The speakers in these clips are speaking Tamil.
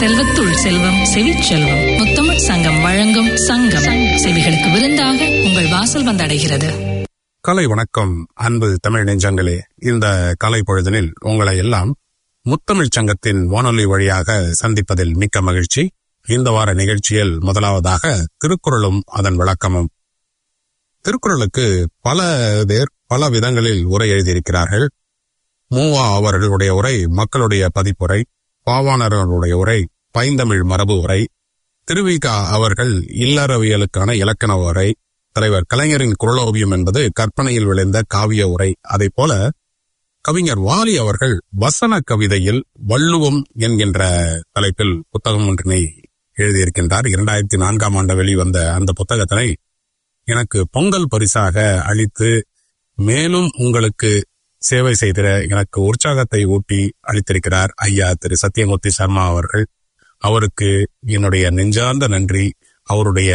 செல்வத்துள் செல்வம் செவிச்செல்வம் முத்தமிழ் சங்கம் வழங்கும் சங்கம் செவிகளுக்கு விருந்தாக உங்கள் வாசல் வந்தடைகிறது கலை வணக்கம் அன்பு தமிழ் நெஞ்சங்களே இந்த கலை பொழுதினில் உங்களை எல்லாம் முத்தமிழ் சங்கத்தின் வானொலி வழியாக சந்திப்பதில் மிக்க மகிழ்ச்சி இந்த வார நிகழ்ச்சியில் முதலாவதாக திருக்குறளும் அதன் விளக்கமும் திருக்குறளுக்கு பல பேர் பல விதங்களில் உரை எழுதியிருக்கிறார்கள் மூவா அவர்களுடைய உரை மக்களுடைய பதிப்புரை பாவாணர்களுடைய உரை பைந்தமிழ் மரபு உரை திருவிகா அவர்கள் இல்லறவியலுக்கான இலக்கண உரை தலைவர் கலைஞரின் குரலோவியம் என்பது கற்பனையில் விளைந்த காவிய உரை அதை போல கவிஞர் வாலி அவர்கள் வசன கவிதையில் வள்ளுவம் என்கின்ற தலைப்பில் புத்தகம் ஒன்றினை எழுதியிருக்கின்றார் இரண்டாயிரத்தி நான்காம் ஆண்டு வெளிவந்த அந்த புத்தகத்தினை எனக்கு பொங்கல் பரிசாக அளித்து மேலும் உங்களுக்கு சேவை செய்திட எனக்கு உற்சாகத்தை ஊட்டி அளித்திருக்கிறார் ஐயா திரு சத்யமூர்த்தி சர்மா அவர்கள் அவருக்கு என்னுடைய நெஞ்சார்ந்த நன்றி அவருடைய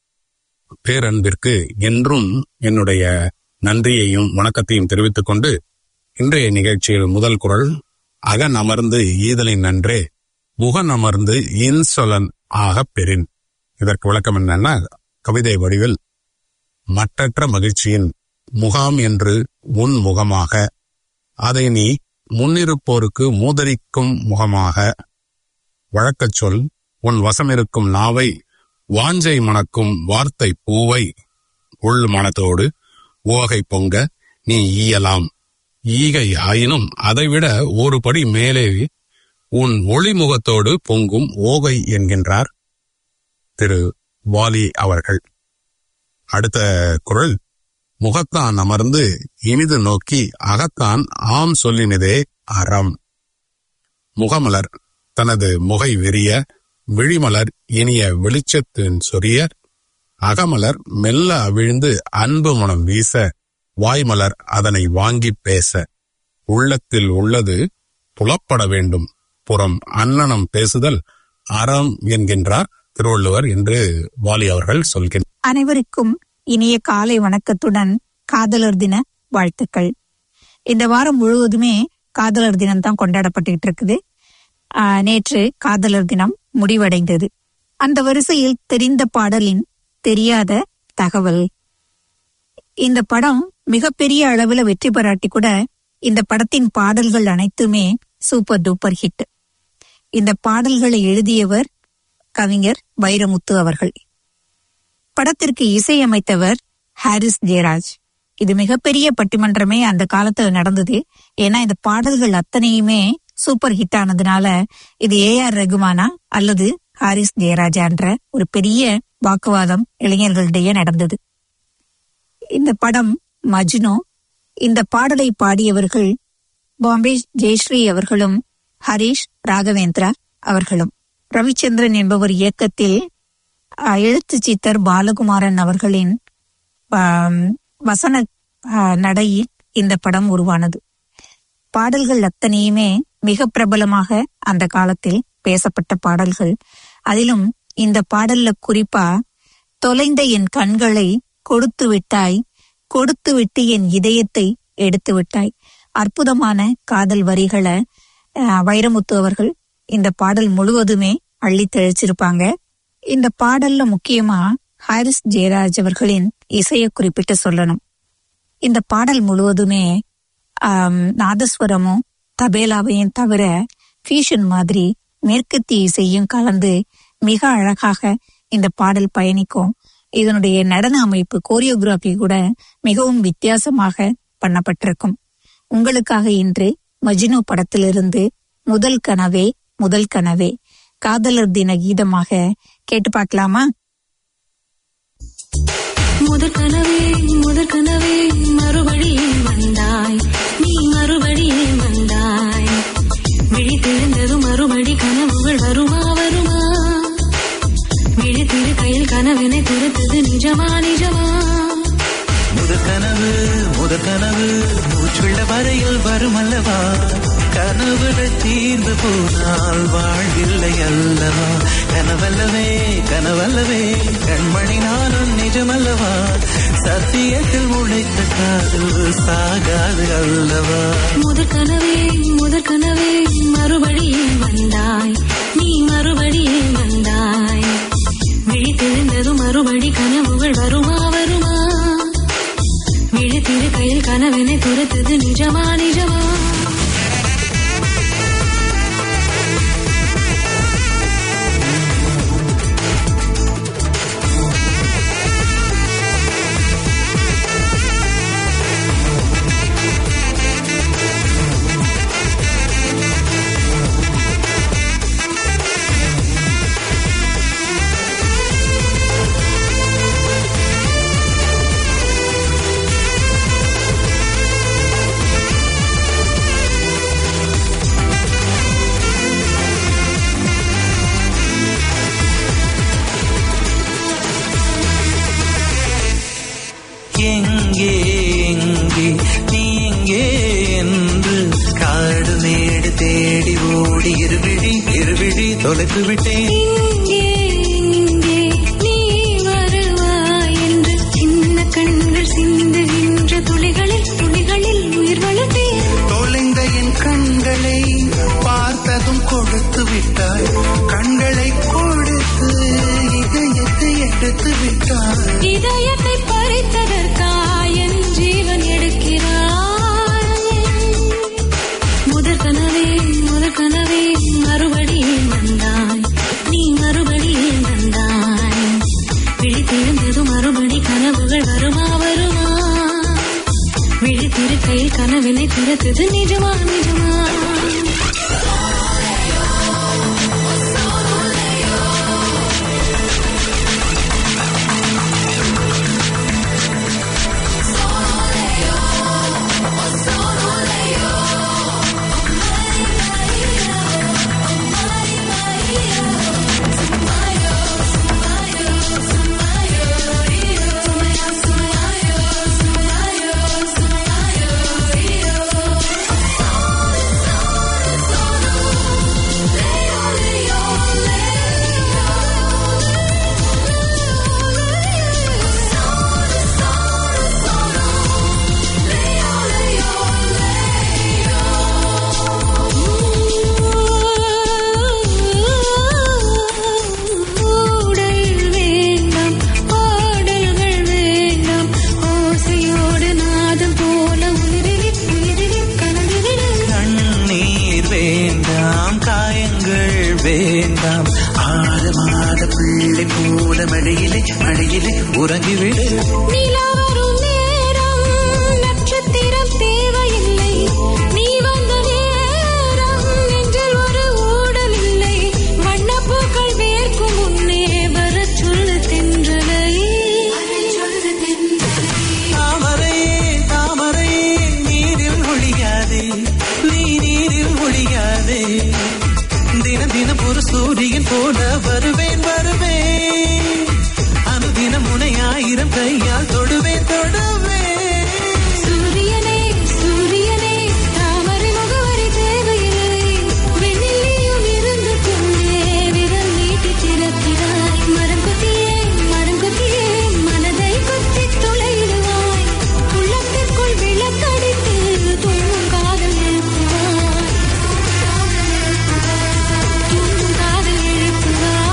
பேரன்பிற்கு என்றும் என்னுடைய நன்றியையும் வணக்கத்தையும் தெரிவித்துக் கொண்டு இன்றைய நிகழ்ச்சியில் முதல் குரல் அகன் அமர்ந்து ஈதலின் நன்றே முகன் அமர்ந்து இன்சொலன் ஆகப் பெறின் இதற்கு விளக்கம் என்னன்னா கவிதை வடிவில் மற்றற்ற மகிழ்ச்சியின் முகாம் என்று உன் முகமாக அதை நீ முன்னிருப்போருக்கு மூதரிக்கும் முகமாக வழக்கச் சொல் உன் வசமிருக்கும் நாவை வாஞ்சை மணக்கும் வார்த்தை பூவை உள் மனத்தோடு ஓகை பொங்க நீ ஈயலாம் ஈகை ஆயினும் அதைவிட ஒரு படி மேலே உன் ஒளிமுகத்தோடு பொங்கும் ஓகை என்கின்றார் திரு வாலி அவர்கள் அடுத்த குரல் முகத்தான் அமர்ந்து இனிது நோக்கி அகத்தான் ஆம் சொல்லினதே அறம் முகமலர் தனது முகை விரிய விழிமலர் இனிய வெளிச்சத்தின் சொரிய அகமலர் மெல்ல அவிழ்ந்து அன்பு மனம் வீச வாய்மலர் அதனை வாங்கிப் பேச உள்ளத்தில் உள்ளது புலப்பட வேண்டும் புறம் அன்னனம் பேசுதல் அறம் என்கின்றார் திருவள்ளுவர் என்று வாலி அவர்கள் சொல்கின்றனர் அனைவருக்கும் இனிய காலை வணக்கத்துடன் காதலர் தின வாழ்த்துக்கள் இந்த வாரம் முழுவதுமே காதலர் தினம் தான் கொண்டாடப்பட்டுட்டு இருக்குது ஆஹ், நேற்று காதலர் தினம் முடிவடைந்தது அந்த வரிசையில் தெரிந்த பாடலின் தெரியாத தகவல் இந்த படம் மிகப்பெரிய அளவுல வெற்றி பெறாட்டி கூட இந்த படத்தின் பாடல்கள் அனைத்துமே சூப்பர் டூப்பர் ஹிட் இந்த பாடல்களை எழுதியவர் கவிஞர் வைரமுத்து அவர்கள் படத்திற்கு இசையமைத்தவர் ஹாரிஸ் ஜெயராஜ் இது மிகப்பெரிய பட்டிமன்றமே அந்த காலத்துல நடந்தது ஏன்னா இந்த பாடல்கள் அத்தனையுமே சூப்பர் ஹிட் ஆனதுனால இது ஏ ஆர் ரகுமானா அல்லது ஹாரிஸ் ஜெயராஜான்ற ஒரு பெரிய வாக்குவாதம் இளைஞர்களிடையே நடந்தது இந்த படம் மஜ்னு இந்த பாடலை பாடியவர்கள் பாம்பே ஜெயஸ்ரீ அவர்களும் ஹரிஷ் ராகவேந்திரா அவர்களும் ரவிச்சந்திரன் என்பவர் இயக்கத்தில் அஹ், எழுத்து சித்தர் பாலகுமாரன் அவர்களின் ஆம், வசன அஹ், நடையில் இந்த படம் உருவானது பாடல்கள் அத்தனையுமே மிக பிரபலமாக அந்த காலத்தில் பேசப்பட்ட பாடல்கள் அதிலும் இந்த பாடல்ல குறிப்பா தொலைந்த என் கண்களை கொடுத்து விட்டாய் கொடுத்து விட்டு என் இதயத்தை எடுத்து விட்டாய் அற்புதமான காதல் வரிகளை அஹ், வைரமுத்து அவர்கள் இந்த பாடல் முழுவதுமே அள்ளி தெளிச்சிருப்பாங்க இந்த பாடல்ல முக்கியமா ஹாரிஸ் ஜெயராஜ் அவர்களின் இசையை குறிப்பிட்டு சொல்லணும் இந்த பாடல் முழுவதுமே ஆம், நாதஸ்வரமும் தபேலாவையும் தவிர ஃபியூஷன் மாதிரி மேற்கத்திய இசையும் கலந்து மிக அழகாக இந்த பாடல் பயணிக்கும் இதனுடைய நடன அமைப்பு கோரியோகிராஃபி கூட மிகவும் வித்தியாசமாக பண்ணப்பட்டிருக்கும் உங்களுக்காக இன்று மஜ்னு படத்திலிருந்து முதல் கனவே முதல் கனவே காதலர் தின கீதமாக கேட்டு பார்க்கலாமா முதற் கனவே முதற் கனவே மறுபடியும் வந்தாய் நீ மறுபடியும் வந்தாய் விழித்தெழுந்ததும் மறுபடி கனவுகள் வருமா வருமா விழித்திரு கையில் கனவினை துரத்தது நிஜமா நிஜமா முதற் கனவு முதற் கனவு மூச்சுள்ள வரையில் வரும் அல்லவா கனவுகள் தீர்ந்து போனால் வாழ்வில்லை அல்லவா கனவல்லவே கனவல்லவே கண்மணி நானும் நிஜமல்லவா சத்தியத்தில் முளைத்த காதல் சாகாது அல்லவா முதற் கனவே முதற் கனவே மறுபடியும் வந்தாய் நீ மறுபடி தெரிந்ததும் மறுபடி கனவுகள் வருமா வருமா விழித்திரு கையில் கனவினை துரத்தது நிஜமா நிஜமா எங்கே எங்கே நீ எங்கே என்று காடு மேடு தேடி ஓடி இருவிழி இருவிழி தொலைத்து விட்டேன் இங்கே இங்கே நீ வருவாய் என்று சின்ன கண்கள் சிந்துகின்ற துளிகளில் துளிகளில் உயிர் வளர்த்தேன் தொலைந்த என் கண்களை பார்த்ததும் கொடுத்து விட்டாய் கண்களை கொடுத்து இதயத்தை எடுத்து விட்டாய் இதயத்தை பறித்ததற்காய் என் ஜீவன் எடுக்கிறாய் முதற் கனவே முதற் கனவே மறுபடியும் வந்தாய் நீ மறுபடியும் வந்தாய் விழித்தெழுந்ததும் மறுபடி கனவுகள் வருமா வருமா விழித்திருக்கையில் கனவினை திறத்தது நிஜமா நிஜமா ஊடல் வேண்டாம் பாடல்கள் வேண்டாம் ஓசையோடு நாதம் போல உயிரில் உயிரில் கலந்துவிடு கண்ணீர் வேண்டாம் காயங்கள் வேண்டாம் ஆறு மாத பிள்ளை போல மழையிலே மழையிலே உறங்கிவிடு நிலா வரும் நேரம் நட்சத்திரம் தேவையில்லை நீ வந்த நேரம் நெஞ்சில் ஒரு ஊடல் இல்லை வண்ணப்பூக்கள் வேர்க்கும் முன்னே வரச் சொல்லு தென்றலை தாமரையே தாமரையே நீரில் ஒழியாதே நீ நீரில் ஒழியாதே தினம் தினம் ஒரு சூரியன் போல வருவேன் வருவேன் அனுதினம் உனை ஆயிரம் கையால் தொடுவேன் தொடுவேன் சூரியனே சூரியனே தாமரை முகவரி தேவையில்லை வெண்ணிலையும் இருந்து கொண்டே விரல் நீட்டி திறக்கிறாய் மரம் கொத்தியே மரம் கொத்தியே மனதை கொத்தி துளையிடுவாய் உள்ளத்திற்குள் விளக்கடித்து தூங்கும் காதல் எழுப்புவாய் தூங்கும் காதல் எழுப்புவாய்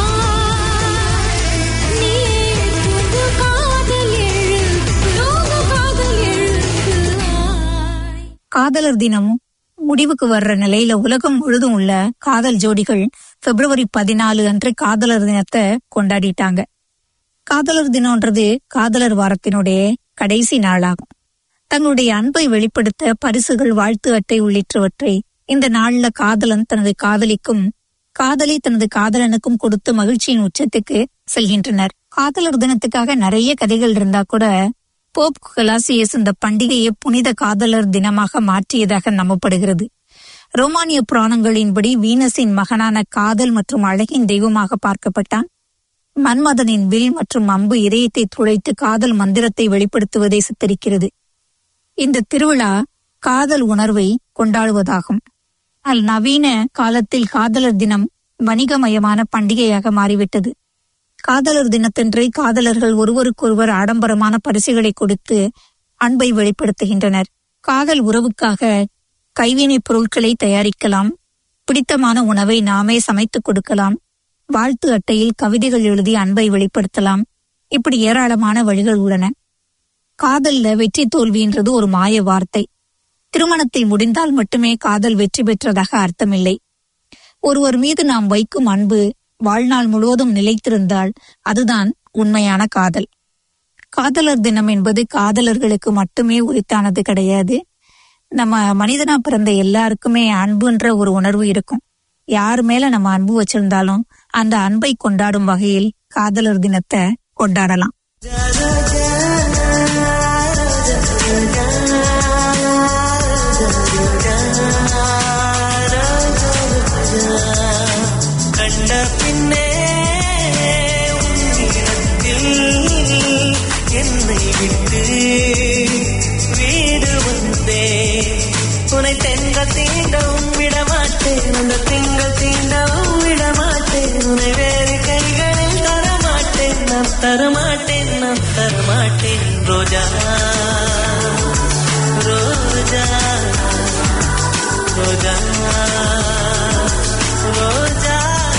நீ தூங்கும் காதல் எழுப்பு தூங்கும் காதல் எழுப்புவாய் காதலர் தினம் முடிவுக்கு வர்ற நிலையில உலகம் முழுதும் உள்ள காதல் ஜோடிகள் பிப்ரவரி பதினாலு அன்று காதலர் தினத்தை கொண்டாடிட்டாங்க காதலர் தினம்ன்றது காதலர் வாரத்தினுடைய கடைசி நாளாகும் தங்களுடைய அன்பை வெளிப்படுத்த பரிசுகள் வாழ்த்து அட்டை உள்ளிட்டவற்றை இந்த நாள்ல காதலன் தனது காதலிக்கும் காதலி தனது காதலனுக்கும் கொடுத்து மகிழ்ச்சியின் உச்சத்துக்கு செல்கின்றனர் காதலர் தினத்துக்காக நிறைய கதைகள் இருந்தா கூட போப் கலாசியஸ் இந்த பண்டிகையை புனித காதலர் தினமாக மாற்றியதாக நம்பப்படுகிறது ரோமானிய புராணங்களின்படி வீனஸின் மகனான காதல் மற்றும் அழகின் தெய்வமாக பார்க்கப்பட்டான் மன்மதனின் வில் மற்றும் அம்பு இதயத்தை துளைத்து காதல் மந்திரத்தை வெளிப்படுத்துவதை சித்தரிக்கிறது இந்த திருவிழா காதல் உணர்வை கொண்டாடுவதாகும் ஆனால் நவீன காலத்தில் காதலர் தினம் வணிகமயமான பண்டிகையாக மாறிவிட்டது காதலர் தினத்தன்று காதலர்கள் ஒருவருக்கொருவர் ஆடம்பரமான பரிசுகளை கொடுத்து அன்பை வெளிப்படுத்துகின்றனர் காதல் உறவுக்காக கைவினைப் பொருட்களை தயாரிக்கலாம் பிடித்தமான உணவை நாமே சமைத்துக் கொடுக்கலாம் வாழ்த்து அட்டையில் கவிதைகள் எழுதி அன்பை வெளிப்படுத்தலாம் இப்படி ஏராளமான வழிகள் உள்ளன காதல்ல வெற்றி தோல்வின்றது ஒரு மாய வார்த்தை திருமணத்தில் முடிந்தால் மட்டுமே காதல் வெற்றி பெற்றதாக அர்த்தமில்லை ஒருவர் மீது நாம் வைக்கும் அன்பு வாழ்நாள் முழுவதும் நிலைத்திருந்தால் அதுதான் உண்மையான காதல் காதலர் தினம் என்பது காதலர்களுக்கு மட்டுமே உரித்தானது கிடையாது நம்ம மனிதனா பிறந்த எல்லாருக்குமே அன்புன்ற ஒரு உணர்வு இருக்கும் யார் மேல நம்ம அன்பு வச்சிருந்தாலும் அந்த அன்பை கொண்டாடும் வகையில் காதலர் தினத்தை கொண்டாடலாம் கண்ட பின்னே உன்னிடத்தில் என்னை விட்டு வீடு வந்தே உன்னை தெங்கள் தீண்டவும் விடமாட்டேன் அந்த திங்கள் தீண்டவும் விடமாட்டேன் உன்னை வேறு கைகளில் தரமாட்டேன் நான் தரமாட்டேன் நான் தரமாட்டேன் ரோஜா ரோஜா ரோஜா ரோஜா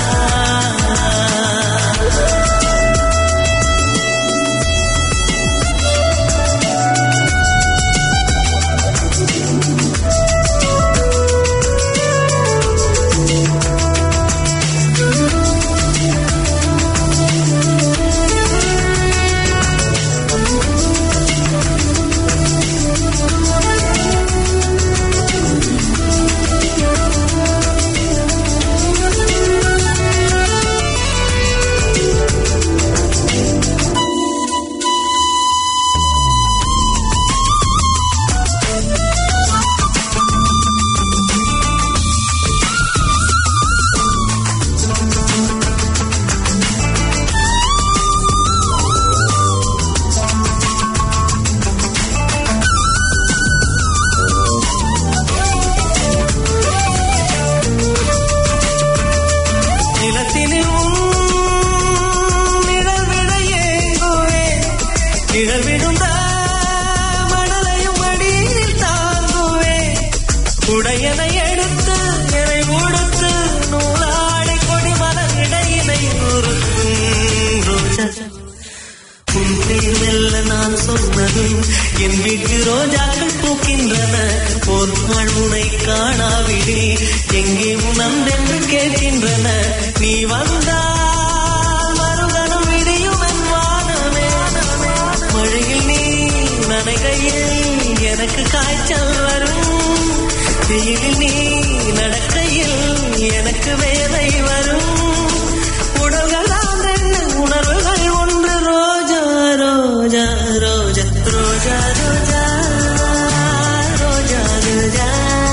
நிலத்தினில் உன் நிழல் விட ஏங்குவேன் நிழல் விழுந்த மணலையும் அடியில் தாங்குவேன் உடையனை எடுத்து என்னை உடுத்து நூலாடை கொடி மலர் இடையினை உறுத்தும் ரோஜா உன் பேர் மெல்ல நான் சொன்னதும் என் வீட்டு ரோஜாக்கள் பூக்கின்றன ஒரு நாள் உனை காணாவிடி எங்கே உணர்ந்தென்று கேட்கின்றன நீ வந்தால் மறுகணம் விடியும் என் வானமே மழையில் நீ நனைகையில் எனக்கு காய்ச்சல் வரும் வெயிலில் நீ நடக்கையில் எனக்கு வேலை வரும் உடல்கள் தான் ரெண்டு உணர்வுகள் ஒன்று ரோஜா ரோஜா ரோஜா ரோஜா ரோஜா ரோஜா ரோஜா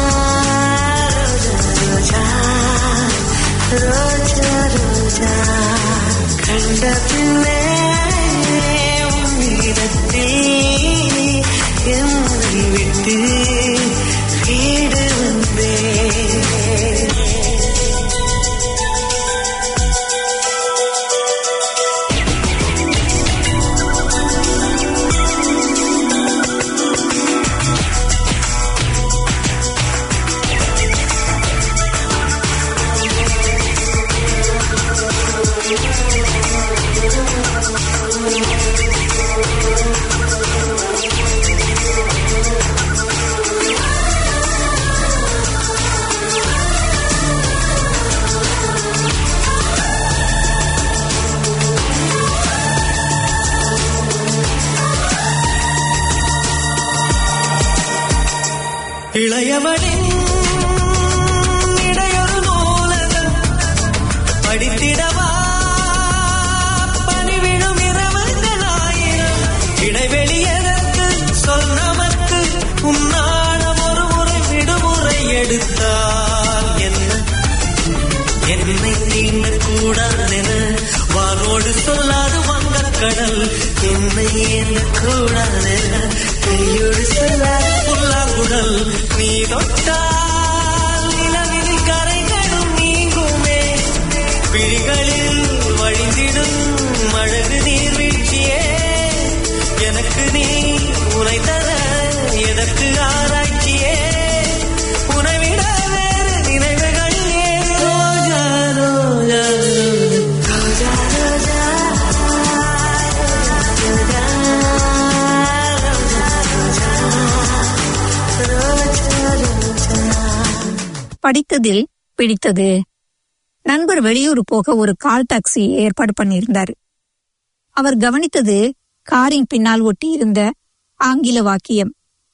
ரோஜா ரோஜா ரோஜா கண்ட பின்னே உன்னிடத்தில் என்னை விட்டு வீடு வந்தேன் இளையவனின் இடையொரு நூலகம் படித்திடவா பணிவிடும் இரவுகள் ஆயிரம் இடைவெளி எதற்கு சொல் நமக்கு உன்னாடம் ஒரு முறை விடுமுறை எடுத்தால் என்ன என்னை தீண்ட கூடாதென வானோடு சொல்லாது வங்கக்கடல் என்னை என்ன கூடாதென கையோடு சொல்லாது புல்லாங்குடல் நீ தொட்டால் நிலவில் கரைகளும் நீங்குமே விழிகளில் படித்ததில் பிடித்தது நண்பர் வெளியூர் போக ஒரு கால் டாக்ஸி ஏற்பாடு பண்ணியிருந்தார் அவர் கவனித்தது காரின் பின்னால் ஒட்டி இருந்த ஆங்கில வாக்கியம்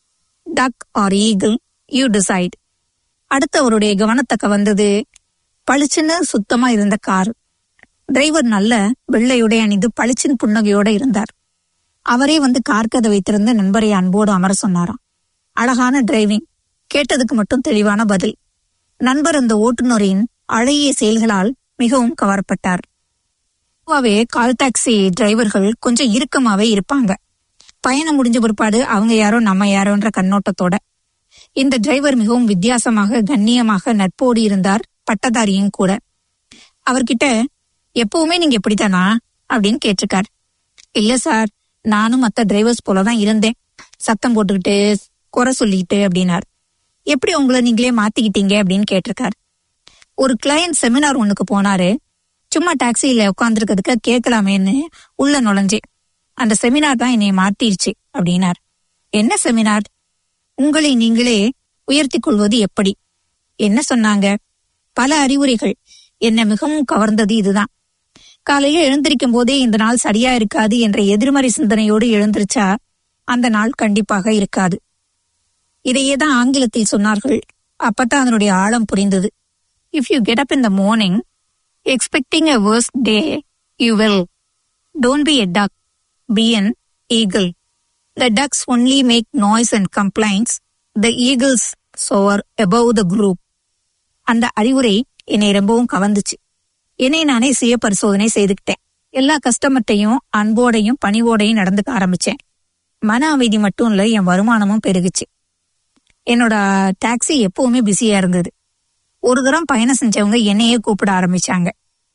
duck or eagle you decide அடுத்து அவருடைய கவனத்தை கவர்ந்தது பளிச்சுன்னு சுத்தமா இருந்த கார் டிரைவர் நல்ல வெள்ளையுடை அணிந்து பளிச்சின் புன்னகையோட இருந்தார் அவரே வந்து கார் கதவை திறந்து நண்பரை அன்போடு அமர சொன்னாராம் அழகான டிரைவிங் கேட்டதுக்கு மட்டும் தெளிவான பதில் நண்பர் அந்த ஓட்டுநரின் அழகிய செயல்களால் மிகவும் கவரப்பட்டார் பொதுவாவே கால் டாக்ஸி டிரைவர்கள் கொஞ்சம் இறுக்கமாவே இருப்பாங்க பயணம் முடிஞ்ச பிற்பாடு அவங்க யாரோ நம்ம யாரோன்ற கண்ணோட்டத்தோட இந்த டிரைவர் மிகவும் வித்தியாசமாக கண்ணியமாக நட்போடு இருந்தார் பட்டதாரியும் கூட அவர்கிட்ட எப்பவுமே நீங்க எப்படித்தானா அப்படின்னு கேட்டிருக்கார் இல்ல சார் நானும் மத்த டிரைவர்ஸ் போலதான் இருந்தேன் சத்தம் போட்டுக்கிட்டு குறை சொல்லிக்கிட்டு அப்படின்னார் எப்படி உங்களை நீங்களே மாத்திக்கிட்டீங்க அப்படின்னு கேட்டிருக்கார் ஒரு கிளையண்ட் செமினார் ஒண்ணுக்கு போனாரு சும்மா டாக்ஸியில உட்காந்துருக்கிறதுக்கு கேட்கலாமேன்னு உள்ள நுழைஞ்சேன் அந்த செமினார் தான் என்னை மாத்திருச்சு அப்படின்னார் என்ன செமினார் உங்களை நீங்களே உயர்த்திக் கொள்வது எப்படி என்ன சொன்னாங்க பல அறிவுரைகள் என்ன மிகவும் கவர்ந்தது இதுதான் காலையில எழுந்திருக்கும் போதே இந்த நாள் சரியா இருக்காது என்ற எதிர்மறை சிந்தனையோடு எழுந்திருச்சா அந்த நாள் கண்டிப்பாக இருக்காது இதையே தான் ஆங்கிலத்தில் சொன்னார்கள் அப்பதான் அதனுடைய ஆழம் புரிந்தது if you get up in the morning expecting a worst day you will don't be a duck be an eagle The ducks only make noise and complaints. The eagles soar above the group. அந்த அறிவுரை என்னை ரொம்பவும் கவர்ந்துச்சு என்னை நானே சுய பரிசோதனை செய்துக்கிட்டேன் எல்லா கஸ்டமர்ட்டையும் அன்போடையும் பணிவோடையும் நடந்துக்க ஆரம்பிச்சேன் மன அமைதி மட்டும் இல்ல என் வருமானமும் பெருகுச்சு என்னோட டாக்ஸி எப்பவுமே பிஸியா இருந்தது ஒரு தரம் பயணம் செஞ்சவங்க என்னையே கூப்பிட ஆரம்பிச்சாங்க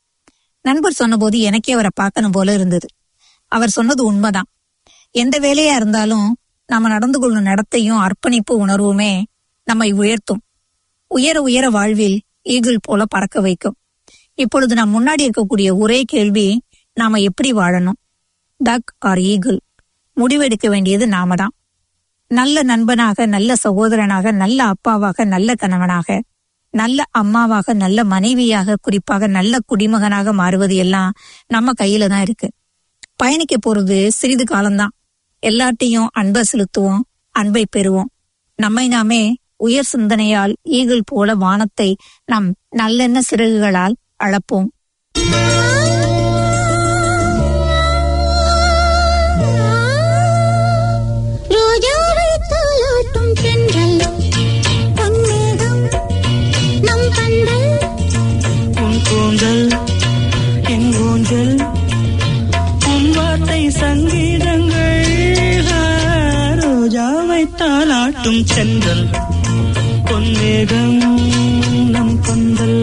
நண்பர் சொன்னபோது எனக்கே அவரை பார்க்கணும் போல இருந்தது அவர் சொன்னது உண்மைதான் எந்த வேலையா இருந்தாலும் நாம நடந்து கொள்ளும் நடத்தையும் அர்ப்பணிப்பு உணர்வுமே நம்மை உயர்த்தும் உயர உயர வாழ்வில் ஈகிள் போல பறக்க வைக்கும் இப்பொழுது நம் முன்னாடி இருக்கக்கூடிய ஒரே கேள்வி நாம எப்படி வாழணும் டக் ஆர் ஈகிள் முடிவெடுக்க வேண்டியது நாம தான் நல்ல நண்பனாக நல்ல சகோதரனாக நல்ல அப்பாவாக நல்ல கணவனாக நல்ல அம்மாவாக நல்ல மனைவியாக குறிப்பாக நல்ல குடிமகனாக மாறுவது எல்லாம் நம்ம கையில தான் இருக்கு பயணிக்க போறது சிறிது காலம்தான் எல்லார்ட்டையும் அன்பை செலுத்துவோம் அன்பை பெறுவோம் நம்மை நாமே உயர் சிந்தனையால் ஈகிள் போல வானத்தை நம் நல்லெண்ண சிறகுகளால் அளப்போம் ரோஜாவை தாலாட்டும் தென்றல் பொன்மேகம் நம் கண்கள் உன் கூந்தல் என் ஊஞ்சல் உன் வார்த்தை சங்கீதங்கள் ரோஜாவை தாளாட்டும் சென்றல் பொன்மேகம் நம் கொந்தல்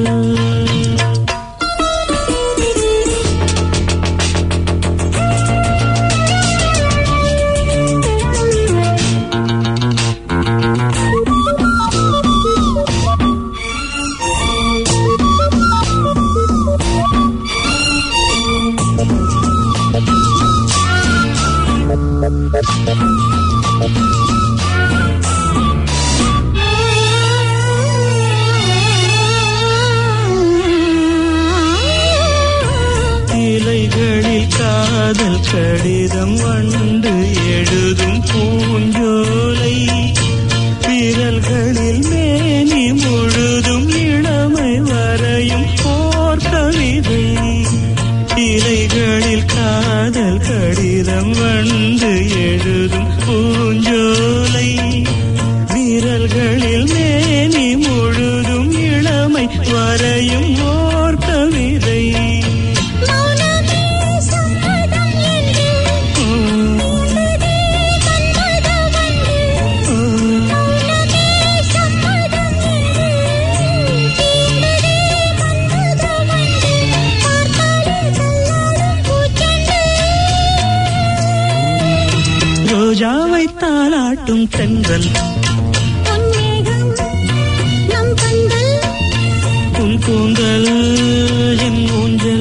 இலைகளில் காதல் கடிதம் வண்டு எழுதும் பூஞ்சோலை விரல்களில் மேனி முழுதும் இளமை வரையும் போர் கவிதை இலைகளில் காதல் கடிதம் வண்டு எழுதும் பூஞ்சோலை விரல்களில் மேனி முழுதும் இளமை வரையும் ஓர் கவிதை மௌனமே சம்மதம் என்று தீண்டதே மன்மத வந்து மௌனமே சம்மதம் என்று தீண்டதே மன்மத வந்து பார்த்தாலே தள்ளாடும் பூச்செண்டு ரோஜாவை தாளாட்டும் தென்றல் பொன்மேகம் நம் கண்கள் உன் கூந்தல் என் ஊஞ்சல்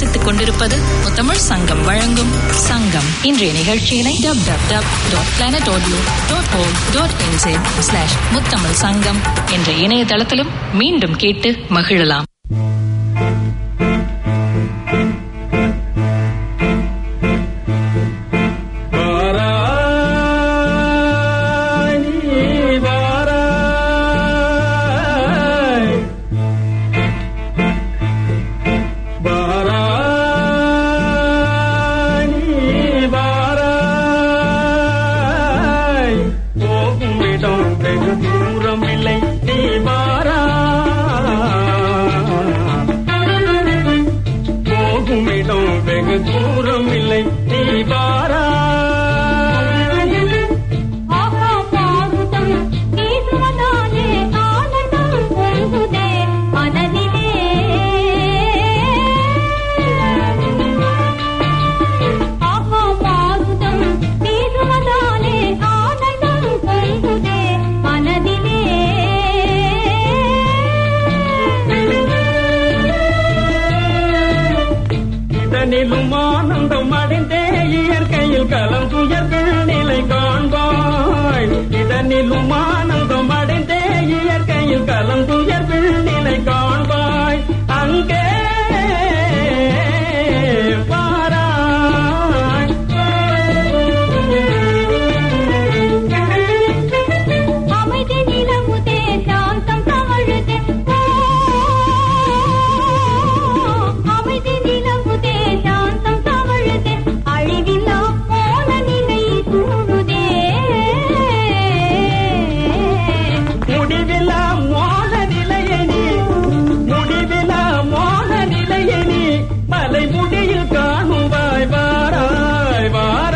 ரசித்துக் கொண்டிருப்பது முத்தமிழ் சங்கம் வழங்கும் சங்கம் இன்றைய நிகழ்ச்சியினை dub dub dub dot planet audio dot com dot NJ slash Muthamizh Sangam என்ற இணையதளத்திலும் மீண்டும் கேட்டு மகிழலாம் தூரம் இல்லை நீ வாரா ஆஹா பாருதம் ஈசுவதானே ஆனந்தம் பொங்குதே மனதிலே ஆஹா பாருதம் ஈசுவதானே ஆனந்தம் பொங்குதே மனதிலே இதனிலும் ஆனந்தம் அடைந்தே இயற்கையில் கலம் துயர்கள் நிலை காண்பாய் இதனிலும் ஆனந்தம் அடைந்தே இயற்கையில் கலம் துயர்கள் நிலை காண்பாய் அங்கே பாராய் அமைதி நிலவுதே சாந்தம் தவழுதே அமைதி நிலவுதே சாந்தம் தவழுதே அழிவில்லா போன நிலை சூழுதே முடிவிலா மோக நிலையனி முடிவிலா மோக நிலையனி மலை முடியில் காணுவாய் வாராய்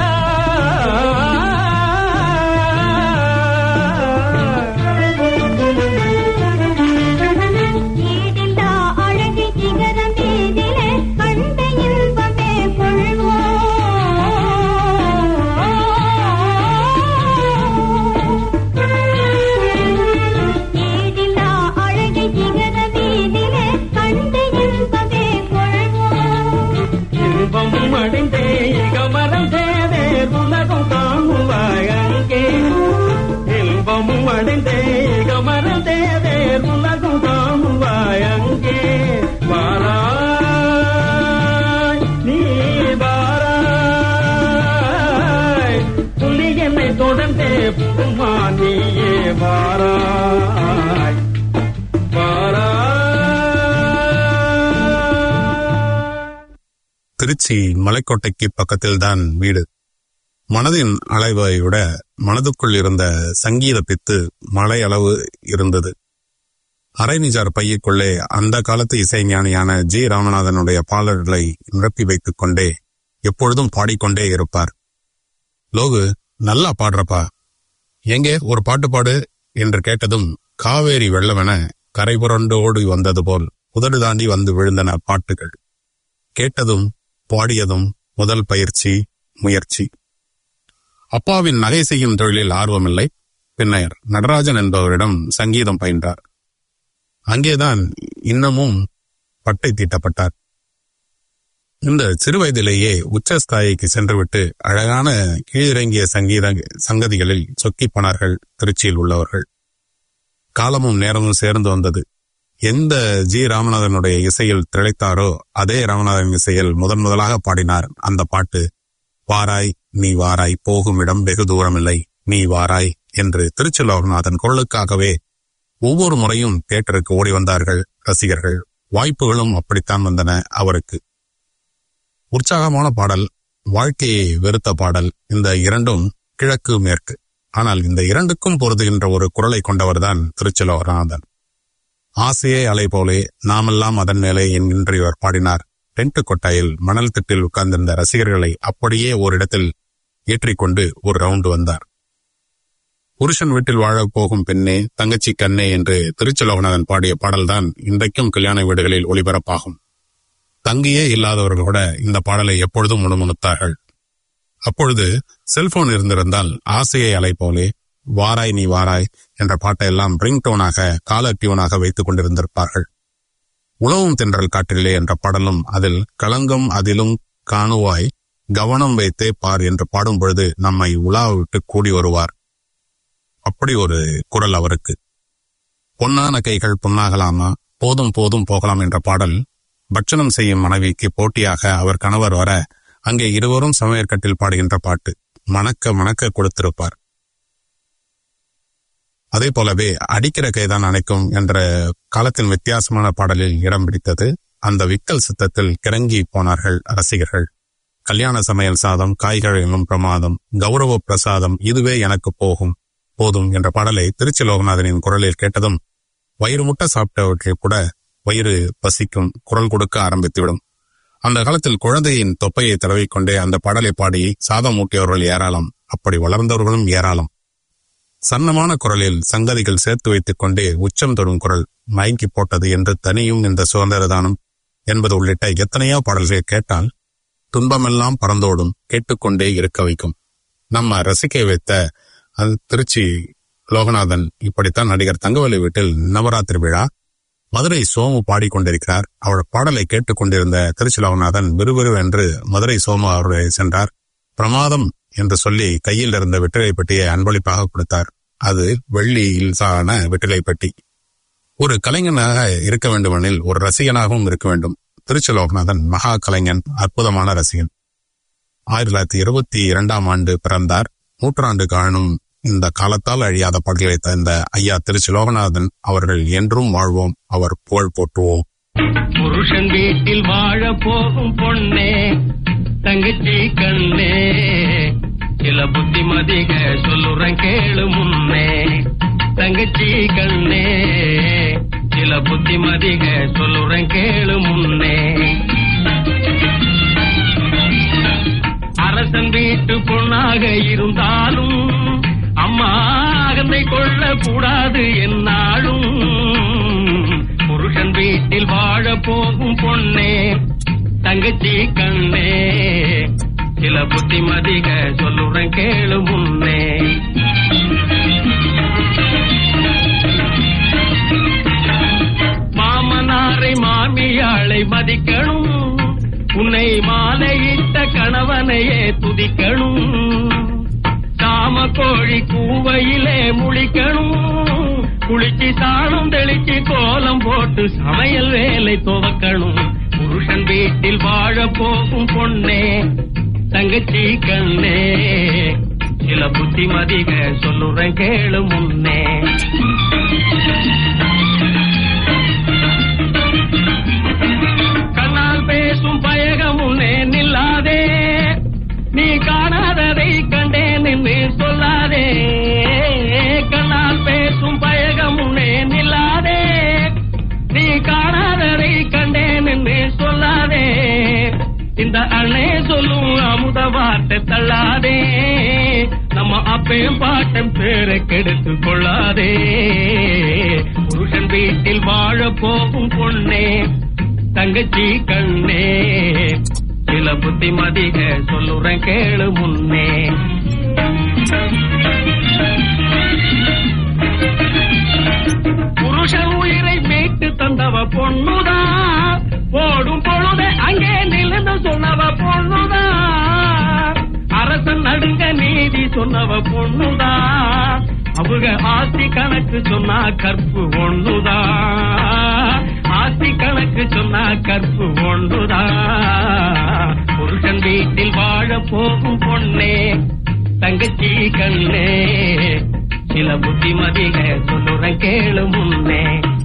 வாராய் ஈடில்லா அழகு சிகரம் மீதிலே கண்ட இன்பமே கொள்வோம் ஈடில்லா அழகு சிகரம் மீதிலே கண்ட இன்பமே கொள்வோம் இன்பமும் அடைந்தே இகமரம் தேவே உலகம் காணுவாய் அங்கே இன்பமும் அடைந்தே இகமரம் தேவே உலகம் காணுவாய் அங்கே வாராய் நீ வாராய் புலி என்னை தொடர்ந்தே புமா நீயே வாராய் வாராய் திருச்சி மலைக்கோட்டைக்கு பக்கத்தில்தான் வீடு மனதின் அளவை விட மனதுக்குள் இருந்த சங்கீத பித்து மலை அளவு இருந்தது அரைநிஜார் பையுக்குள்ளே அந்த காலத்து இசைஞானியான ஜி ராமநாதனுடைய பாடல்களை நிரப்பி வைத்துக் கொண்டே எப்பொழுதும் பாடிக்கொண்டே இருப்பார் லோகு நல்லா பாடுறப்பா எங்கே ஒரு பாட்டு பாடு என்று கேட்டதும் காவேரி வெள்ளமென கரை புரண்டு ஓடி வந்தது போல் உதடு தாண்டி வந்து விழுந்தன பாட்டுகள் கேட்டதும் பாடியதும் முதல் பயிற்சி முயற்சி அப்பாவின் நகை செய்யும் தொழிலில் ஆர்வமில்லை பின்னர் நடராஜன் என்பவரிடம் சங்கீதம் பயின்றார் அங்கேதான் இன்னமும் பட்டை தீட்டப்பட்டார் இந்த சிறுவயதிலேயே உச்சஸ்தாயிக்கு சென்றுவிட்டு அழகான கீழிறங்கிய சங்கீத சங்கதிகளில் சொக்கிப் போனார்கள் திருச்சியில் உள்ளவர்கள் காலமும் நேரமும் சேர்ந்து வந்தது எந்த ஜி ராமநாதனுடைய இசையில் திளைத்தாரோ அதே ராமநாதன் இசையில் முதன் முதலாக பாடினார் அந்த பாட்டு வாராய் நீ வாராய் போகும் இடம் வெகு தூரமில்லை நீ வாராய் என்று திருச்சிலோகநாதன் குரலுக்காகவே ஒவ்வொரு முறையும் தியேட்டருக்கு ஓடி வந்தார்கள் ரசிகர்கள் வாய்ப்புகளும் அப்படித்தான் வந்தன அவருக்கு உற்சாகமான பாடல் வாழ்க்கையை வெறுத்த பாடல் இந்த இரண்டும் கிழக்கு மேற்கு ஆனால் இந்த இரண்டுக்கும் பொருதுகின்ற ஒரு குரலை கொண்டவர்தான் திருச்சிலோகநாதன் ஆசையே அலை போலே நாமெல்லாம் அதன் மேலே என்கின்ற இவர் பாடினார் டென்ட் கொட்டாயில் மணல் திட்டில் உட்கார்ந்திருந்த ரசிகர்களை அப்படியே ஓரிடத்தில் ஏற்றிக்கொண்டு ஒரு ரவுண்டு வந்தார் புருஷன் வீட்டில் வாழப் போகும் பெண்ணே தங்கச்சி கண்ணே என்று திருச்சலோகநாதன் பாடிய பாடல்தான் இன்றைக்கும் கல்யாண வீடுகளில் ஒளிபரப்பாகும் தங்கியே இல்லாதவர்கள் கூட இந்த பாடலை எப்பொழுதும் முணுமுணுத்தார்கள் அப்பொழுது செல்போன் இருந்திருந்தால் ஆசையை அலை போலே வாராய் நீ வாராய் என்ற பாட்டையெல்லாம் ரிங் டோனாக காலர் டியூனாக வைத்துக் கொண்டிருந்திருப்பார்கள் உழவும் தென்றல் காற்றிலே என்ற பாடலும் அதில் களங்கம் அதிலும் காணுவாய் கவனம் வைத்தே பார் என்று பாடும் பொழுது நம்மை உலா விட்டு கூடி வருவார் அப்படி ஒரு குரல் அவருக்கு பொன்னான கைகள் பொன்னாகலாமா போதும் போதும் போகலாம் என்ற பாடல் பட்சணம் செய்யும் மனைவிக்கு போட்டியாக அவர் கணவர் வர அங்கே இருவரும் சமையற்கட்டில் பாடுகின்ற பாட்டு மணக்க மணக்க கொடுத்திருப்பார் அதே போலவே அடிக்கிற கைதான் அணைக்கும் என்ற காலத்தின் வித்தியாசமான பாடலில் இடம் பிடித்தது அந்த விக்கல் சித்தத்தில் கிறங்கி போனார்கள் ரசிகர்கள் கல்யாண சமையல் சாதம் காய்கள் எனும் பிரமாதம் கௌரவ பிரசாதம் இதுவே எனக்கு போகும் போதும் என்ற பாடலை திருச்சி லோகநாதனின் குரலில் கேட்டதும் வயிறு முட்டை சாப்பிட்டவற்றை கூட வயிறு பசிக்கும் குரல் கொடுக்க ஆரம்பித்துவிடும் அந்த காலத்தில் குழந்தையின் தொப்பையை தடவிக்கொண்டே அந்த பாடலை பாடி சாதம் ஊட்டியவர்கள் ஏராளம் அப்படி வளர்ந்தவர்களும் ஏராளம் சன்னமான குரலில் சங்கதிகள் சேர்த்து வைத்துக் கொண்டே உச்சம் தொடும் குரல் மயங்கி போட்டது என்று தனியும் இந்த சுதந்திரதானம் என்பது உள்ளிட்ட எத்தனையோ பாடல்களை கேட்டால் துன்பமெல்லாம் பறந்தோடும் கேட்டுக்கொண்டே இருக்க வைக்கும் நம்ம ரசிக்க வைத்த அந்த திருச்சி லோகநாதன் இப்படித்தான் நடிகர் தங்கவேலு வீட்டில் நவராத்திரி விழா மதுரை சோமு பாடிக்கொண்டிருக்கிறார் அவர் பாடலை கேட்டுக்கொண்டிருந்த திருச்சி லோகநாதன் விறுவிறுவென்று மதுரை சோமு அவர்களை சென்றார் பிரமாதம் என்று சொல்லி கையில் இருந்த வெற்றிலை பெட்டியை அன்பளிப்பாக கொடுத்தார் அது வெள்ளியில் சான வெற்றிலை பெட்டி ஒரு கலைஞனாக இருக்க வேண்டுமெனில் ஒரு ரசிகனாகவும் இருக்க வேண்டும் திருச்சி லோகநாதன் மகா கலைஞன் அற்புதமான ரசிகன் ஆயிரத்தி தொள்ளாயிரத்தி இருபத்தி இரண்டாம் ஆண்டு பிறந்தார் நூற்றாண்டு காணும் இந்த காலத்தால் அழியாத பாடல்களை தந்த ஐயா திருச்சி லோகநாதன் அவர்கள் என்றும் வாழ்வோம் அவர் புகழ் போற்றுவோம் புருஷன் வீட்டில் வாழ போகும் பொண்ணே தங்கச்சி கண்ணே சில புத்திமதிக சொல்லுறேன் கேளு முன்னே தங்கச்சி கண்ணே சில புத்திமதிக சொல்லுறேன் கேளு முன்னே அரசன் வீட்டு பொண்ணாக இருந்தாலும் அம்மா அகந்தை கொள்ள கூடாது என்னாலும் புருஷன் வீட்டில் வாழ போகும் பொண்ணே தங்கச்சி கண்ணே சில புத்திமதிக சொல்லுறேன் கேளு முன்னே மாமனாரை மாமியாளை மதிக்கணும் உன்னை மாலையிட்ட கணவனையே துதிக்கணும் காம கோழி கூவையிலே முழிக்கணும் குளிச்சு சாணம் தெளிச்சு கோலம் போட்டு சமையல் வேலை துவக்கணும் புருஷன் வீட்டில் வாழ போகும் பொண்ணே தங்கச்சி கண்ணே சில புத்திமதிக சொல்லுறேன் கேளு முன்னே கண்ணால் பேசும் பயகம் உன்னே நில்லாதே நீ காணாததை கண்டேன் என்று சொல்லாதே கண்ணால் பேசும் பயகம் உன்னே நில்லாதே நீ காணாததை கண்டேன் என்று சொல்லாதே இந்த அண்ணே சொல்லும் அமுத வார்த்தை தள்ளாதே நம்ம அப்பையும் பாட்டம் பேரை கெடுத்து கொள்ளாதே புருஷன் வீட்டில் வாழ போகும் பொண்ணே தங்கச்சி கண்ணே சில புத்திமதிக சொல்லுறேன் கேளு முன்னே புருஷன் உயிரை மீட்டு தந்தவ பொண்ணுதான் போடும் பொழுது அங்கே நிலந்து சொன்னவ பொண்ணுதான் அரசன் நடுங்க நீதி சொன்னவ பொண்ணுதான் அவங்க ஆஸ்தி கணக்கு சொன்னா கற்பு ஒண்ணுதான் ஆஸ்தி கணக்கு சொன்னா கற்பு ஒண்ணுதான் புருஷன் வீட்டில் வாழ போகும் பொண்ணே தங்கச்சி கண்ணே சில புத்திமதிக சொல்லுறேன் கேளு முன்னே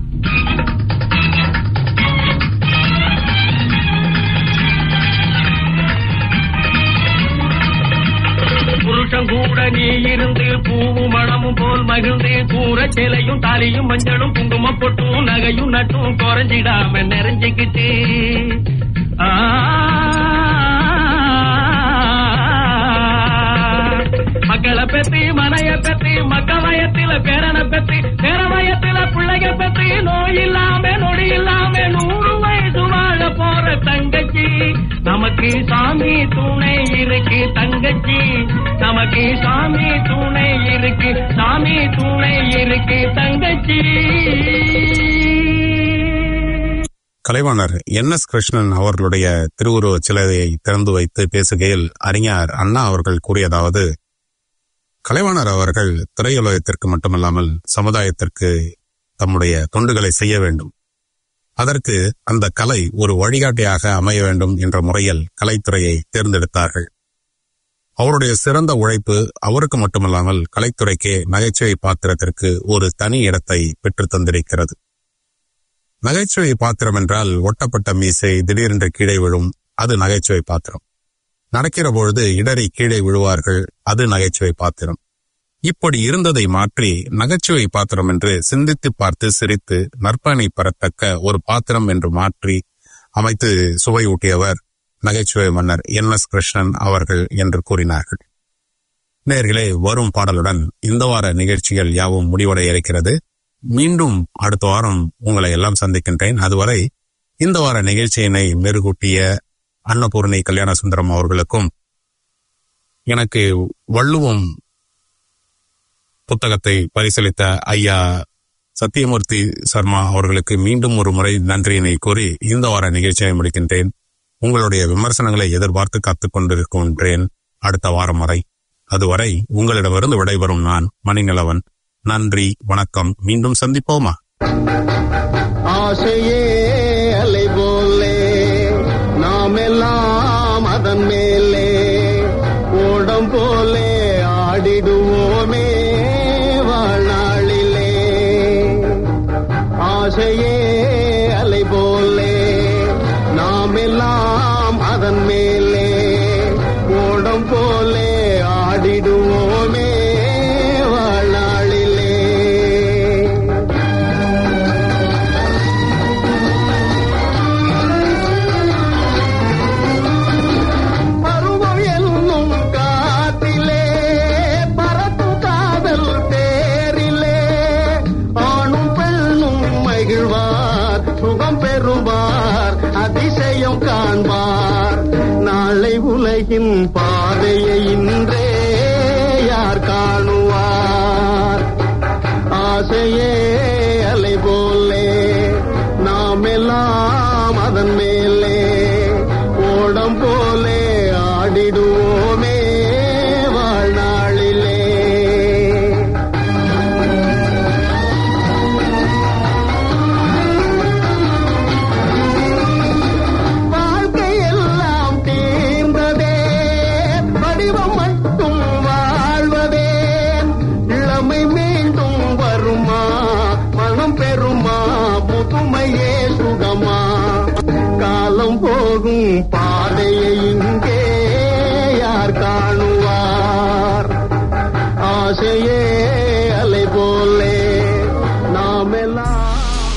புருஷன் கூட நீ இருந்து பூவும் மணமும் போல் மகிழ்ந்து கூற சேலையும் தாலியும் மஞ்சளும் குங்குமம் பொட்டும் நகையும் நட்டும் குறைஞ்சிடாம நிறைஞ்சுக்கிட்டு ஆ மக்களை பெத்தி மனைய பெத்தி மக்க வயத்தில பேரனை பெத்தி பேர வயத்தில பிள்ளைய பெத்தி நோய் இல்லாம நொடி இல்லாம நூறு வயசு வாழ போற தங்கச்சி நமக்கு சாமி துணை இருக்கு தங்கச்சி நமக்கு சாமி துணை இருக்கு சாமி துணை இருக்கு தங்கச்சி கலைவாணர் என் எஸ் கிருஷ்ணன் அவர்களுடைய திருவுருவச் சிலையை திறந்து வைத்து பேசுகையில் அறிஞர் அண்ணா அவர்கள் கூறியதாவது கலைவாணர் அவர்கள் திரையுலகத்திற்கு மட்டுமல்லாமல் சமுதாயத்திற்கு தம்முடைய தொண்டுகளை செய்ய வேண்டும் அதற்கு அந்த கலை ஒரு வழிகாட்டியாக அமைய வேண்டும் என்ற முறையில் கலைத்துறையை தேர்ந்தெடுத்தார்கள் அவருடைய சிறந்த உழைப்பு அவருக்கு மட்டுமல்லாமல் கலைத்துறைக்கே நகைச்சுவை பாத்திரத்திற்கு ஒரு தனி இடத்தை பெற்றுத் தந்திருக்கிறது நகைச்சுவை பாத்திரம் என்றால் ஒட்டப்பட்ட மீசை திடீரென்று கீழே விழும் அது நகைச்சுவை பாத்திரம் நடக்கிற பொழுது இடறி கீழே விழுவார்கள் அது நகைச்சுவை பாத்திரம் இப்படி இருந்ததை மாற்றி நகைச்சுவை பாத்திரம் என்று சிந்தித்து பார்த்து சிரித்து நற்பணி பெறத்தக்க ஒரு பாத்திரம் என்று மாற்றி அமைத்து சுவையூட்டியவர் நகைச்சுவை மன்னர் என் எஸ் கிருஷ்ணன் அவர்கள் என்று கூறினார்கள் நேர்களே வரும் பாடலுடன் இந்த வார நிகழ்ச்சிகள் யாவும் முடிவடைய இருக்கிறது மீண்டும் அடுத்த வாரம் உங்களை எல்லாம் சந்திக்கின்றேன் அதுவரை இந்த வார நிகழ்ச்சியினை மெருகூட்டிய அன்னபூர்ணி கல்யாண சுந்தரம் அவர்களுக்கும் எனக்கு வள்ளுவம் புத்தகத்தை பரிசீலித்த ஐயா சத்தியமூர்த்தி சர்மா அவர்களுக்கு மீண்டும் ஒரு முறை நன்றியினை கூறி இந்த வார நிகழ்ச்சியை முடிக்கின்றேன் உங்களுடைய விமர்சனங்களை எதிர்பார்த்து காத்துக் கொண்டிருக்கின்றேன் அடுத்த வாரம் வரை அதுவரை உங்களிடமிருந்து விடைபெறும் நான் மணிநிலவன் நன்றி வணக்கம் மீண்டும் சந்திப்போமா ஆசையே அலை போலே நாம் எல்லாம் அதன் மேலே ஓடம் போலே ஆடிடுவோமே வாழ்நாளிலே ஆசையே அலை போலே நாம் எல்லாம் அதன் மேலே ஓடம் போலே ஆடிடுவோமே வாழ்நாளிலே பருவம் என்னும் காற்றிலே பறக்கும் காதல் பேரிலே ஆணும் பெண்ணும் மகிழ்வார் சுகம் பெறுவார் அதிசயம் காண்பார் நாளை உலகின் பாதையை இன்றே யார் காணுவார் ஆசையே அலை போலே நாம் எல்லாம் அதன் மேல்